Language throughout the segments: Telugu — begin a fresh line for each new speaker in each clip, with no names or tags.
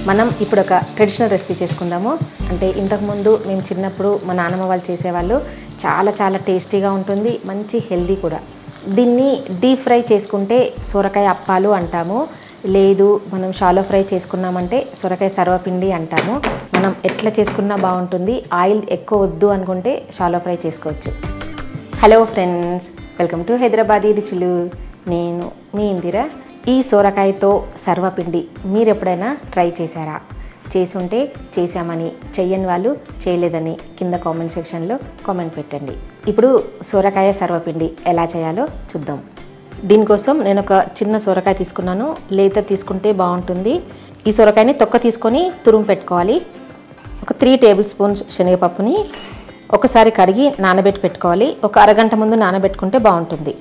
మనం ఇప్పుడు ఒక ట్రెడిషనల్ రెసిపీ చేసుకుందాము అంటే ఇంతకుముందు మేము చిన్నప్పుడు మా నాన్నమ్మ వాళ్ళు చేసేవాళ్ళు చాలా చాలా టేస్టీగా ఉంటుంది మంచి హెల్దీ కూడా దీన్ని డీప్ ఫ్రై చేసుకుంటే సొరకాయ అప్పాలు అంటాము లేదు మనం షాలో ఫ్రై చేసుకున్నామంటే సొరకాయ సర్వపిండి అంటాము మనం ఎట్లా చేసుకున్నా బాగుంటుంది ఆయిల్ ఎక్కువ వద్దు అనుకుంటే షాలో ఫ్రై చేసుకోవచ్చు hello friends welcome to Hyderabadi రుచులు నేను మీ ఇందిరా ఈ సోరకాయతో సర్వపిండి మీరు ఎప్పుడైనా ట్రై చేశారా చేసుంటే చేశామని చెయ్యని వాళ్ళు చేయలేదని కింద కామెంట్ సెక్షన్లో కామెంట్ పెట్టండి ఇప్పుడు సోరకాయ సర్వపిండి ఎలా చేయాలో చూద్దాం దీనికోసం నేను ఒక చిన్న సొరకాయ తీసుకున్నాను లేత తీసుకుంటే బాగుంటుంది ఈ సొరకాయని తొక్క తీసుకొని తురుము పెట్టుకోవాలి ఒక త్రీ టేబుల్ స్పూన్స్ శనగపప్పుని ఒకసారి కడిగి నానబెట్టి పెట్టుకోవాలి ఒక అరగంట ముందు నానబెట్టుకుంటే బాగుంటుంది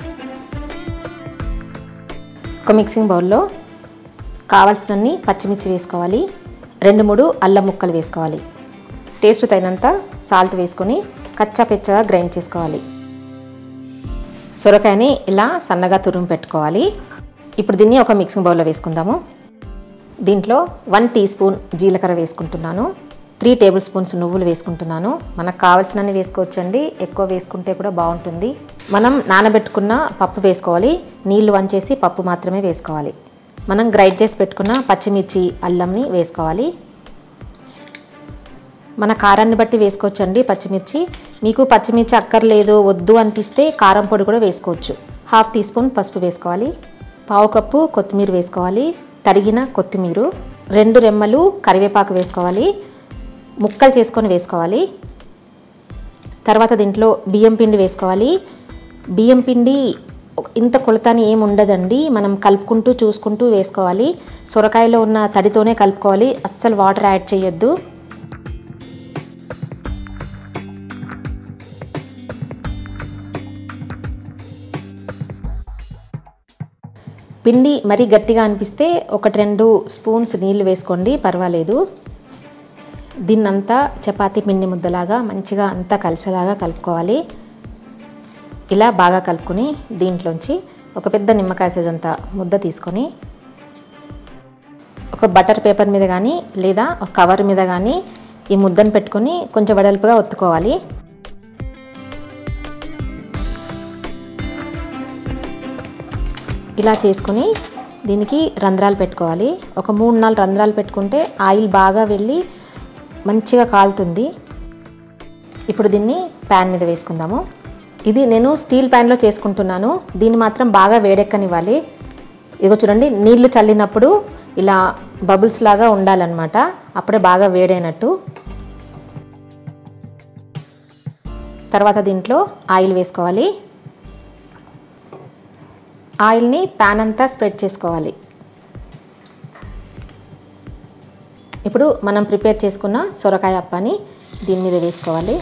ఒక మిక్సింగ్ బౌల్లో కావాల్సినన్ని పచ్చిమిర్చి వేసుకోవాలి రెండు మూడు అల్లం ముక్కలు వేసుకోవాలి టేస్ట్ తగినంత సాల్ట్ వేసుకొని కచ్చా పెచ్చగా గ్రైండ్ చేసుకోవాలి సొరకాయని ఇలా సన్నగా తురుము పెట్టుకోవాలి ఇప్పుడు దీన్ని ఒక మిక్సింగ్ బౌల్లో వేసుకుందాము దీంట్లో వన్ టీ స్పూన్ జీలకర్ర వేసుకుంటున్నాను త్రీ టేబుల్ స్పూన్స్ నువ్వులు వేసుకుంటున్నాను మనకు కావాల్సినవి వేసుకోవచ్చండి ఎక్కువ వేసుకుంటే కూడా బాగుంటుంది మనం నానబెట్టుకున్న పప్పు వేసుకోవాలి నీళ్లు వంచేసి పప్పు మాత్రమే వేసుకోవాలి మనం గ్రైండ్ చేసి పెట్టుకున్న పచ్చిమిర్చి అల్లంని వేసుకోవాలి మన కారాన్ని బట్టి వేసుకోవచ్చండి పచ్చిమిర్చి మీకు పచ్చిమిర్చి అక్కర్లేదు వద్దు అనిపిస్తే కారం పొడి కూడా వేసుకోవచ్చు హాఫ్ టీ స్పూన్ పసుపు వేసుకోవాలి పావు కప్పు కొత్తిమీర వేసుకోవాలి తరిగిన కొత్తిమీర రెండు రెమ్మలు కరివేపాకు వేసుకోవాలి ముక్కలు చేసుకొని వేసుకోవాలి తర్వాత దీంట్లో బియ్యం పిండి వేసుకోవాలి బియ్యం పిండి ఇంత కొలతని ఏమి ఉండదండి మనం కలుపుకుంటూ చూసుకుంటూ వేసుకోవాలి సొరకాయలో ఉన్న తడితోనే కలుపుకోవాలి అస్సలు వాటర్ యాడ్ చేయొద్దు పిండి మరీ గట్టిగా అనిపిస్తే ఒకటి రెండు స్పూన్స్ నీళ్ళు వేసుకోండి పర్వాలేదు దీన్నంతా చపాతీ పిండి ముద్దలాగా మంచిగా అంతా కలిసేలాగా కలుపుకోవాలి ఇలా బాగా కలుపుకొని దీంట్లోంచి ఒక పెద్ద నిమ్మకాయ సైజ్ అంత ముద్ద తీసుకొని ఒక బటర్ పేపర్ మీద కానీ లేదా ఒక కవర్ మీద కానీ ఈ ముద్దను పెట్టుకొని కొంచెం వెడల్పుగా ఒత్తుకోవాలి ఇలా చేసుకొని దీనికి రంధ్రాలు పెట్టుకోవాలి ఒక మూడు నాలుగు రంధ్రాలు పెట్టుకుంటే ఆయిల్ బాగా వెళ్ళి మంచిగా కాలుతుంది ఇప్పుడు దీన్ని ప్యాన్ మీద వేసుకుందాము ఇది నేను స్టీల్ ప్యాన్లో చేసుకుంటున్నాను దీన్ని మాత్రం బాగా వేడెక్కనివ్వాలి ఇదిగో చూడండి నీళ్లు చల్లినప్పుడు ఇలా బబుల్స్ లాగా ఉండాలన్నమాట అప్పుడే బాగా వేడైనట్టు తర్వాత దీంట్లో ఆయిల్ వేసుకోవాలి ఆయిల్ని ప్యాన్ అంతా స్ప్రెడ్ చేసుకోవాలి ఇప్పుడు మనం ప్రిపేర్ చేసుకున్న సొరకాయ అప్పని దీని మీద వేసుకోవాలి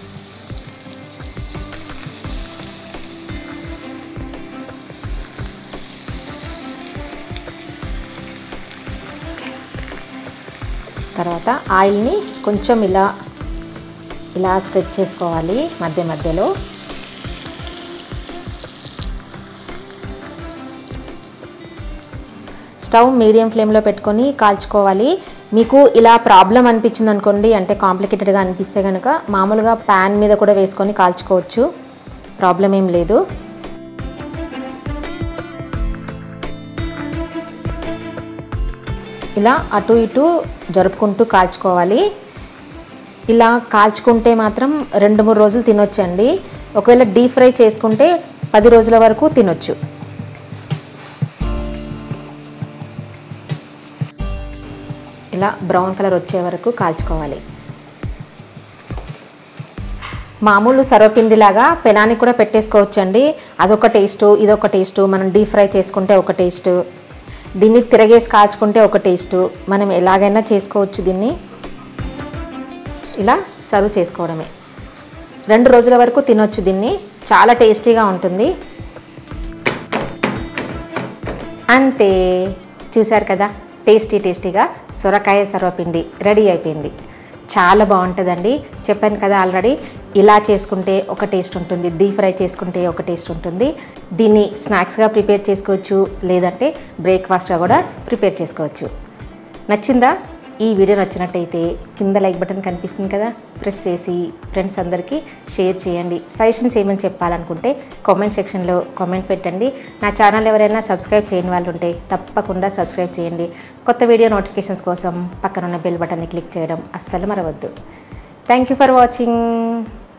తర్వాత ఆయిల్ని కొంచెం ఇలా ఇలా స్ప్రెడ్ చేసుకోవాలి మధ్య మధ్యలో స్టవ్ మీడియం ఫ్లేమ్లో పెట్టుకొని కాల్చుకోవాలి మీకు ఇలా ప్రాబ్లం అనిపించింది అనుకోండి అంటే కాంప్లికేటెడ్గా అనిపిస్తే కనుక మామూలుగా ప్యాన్ మీద కూడా వేసుకొని కాల్చుకోవచ్చు ప్రాబ్లం ఏం లేదు ఇలా అటు ఇటు జరుపుకుంటూ కాల్చుకోవాలి ఇలా కాల్చుకుంటే మాత్రం రెండు మూడు రోజులు తినొచ్చండి ఒకవేళ డీప్ ఫ్రై చేసుకుంటే పది రోజుల వరకు తినొచ్చు ఇలా బ్రౌన్ కలర్ వచ్చే వరకు కాల్చుకోవాలి మామూలు సర్వపిండిలాగా పెనానికి కూడా పెట్టేసుకోవచ్చండి అదొక టేస్ట్ ఇదొక టేస్ట్ మనం డీప్ ఫ్రై చేసుకుంటే ఒక టేస్ట్ దీన్ని తిరగేసి కాల్చుకుంటే ఒక టేస్ట్ మనం ఎలాగైనా చేసుకోవచ్చు దీన్ని ఇలా సర్వ్ చేసుకోవడమే రెండు రోజుల వరకు తినొచ్చు దీన్ని చాలా టేస్టీగా ఉంటుంది అంతే చూశారు కదా టేస్టీ టేస్టీగా సొరకాయ సర్వపిండి రెడీ అయిపోయింది చాలా బాగుంటుందండి చెప్పాను కదా ఆల్రెడీ ఇలా చేసుకుంటే ఒక టేస్ట్ ఉంటుంది డీప్ ఫ్రై చేసుకుంటే ఒక టేస్ట్ ఉంటుంది దీన్ని స్నాక్స్గా ప్రిపేర్ చేసుకోవచ్చు లేదంటే బ్రేక్ఫాస్ట్గా కూడా ప్రిపేర్ చేసుకోవచ్చు నచ్చిందా ఈ వీడియో నచ్చినట్టయితే కింద లైక్ బటన్ కనిపిస్తుంది కదా ప్రెస్ చేసి ఫ్రెండ్స్ అందరికీ షేర్ చేయండి సజెషన్ చేయమని చెప్పాలనుకుంటే కామెంట్ సెక్షన్లో కామెంట్ పెట్టండి నా ఛానల్ ఎవరైనా సబ్స్క్రైబ్ చేయని వాళ్ళు ఉంటే తప్పకుండా సబ్స్క్రైబ్ చేయండి కొత్త వీడియో నోటిఫికేషన్స్ కోసం పక్కనున్న బెల్ బటన్ని క్లిక్ చేయడం అస్సలు మరవద్దు థ్యాంక్ యూ ఫర్ వాచింగ్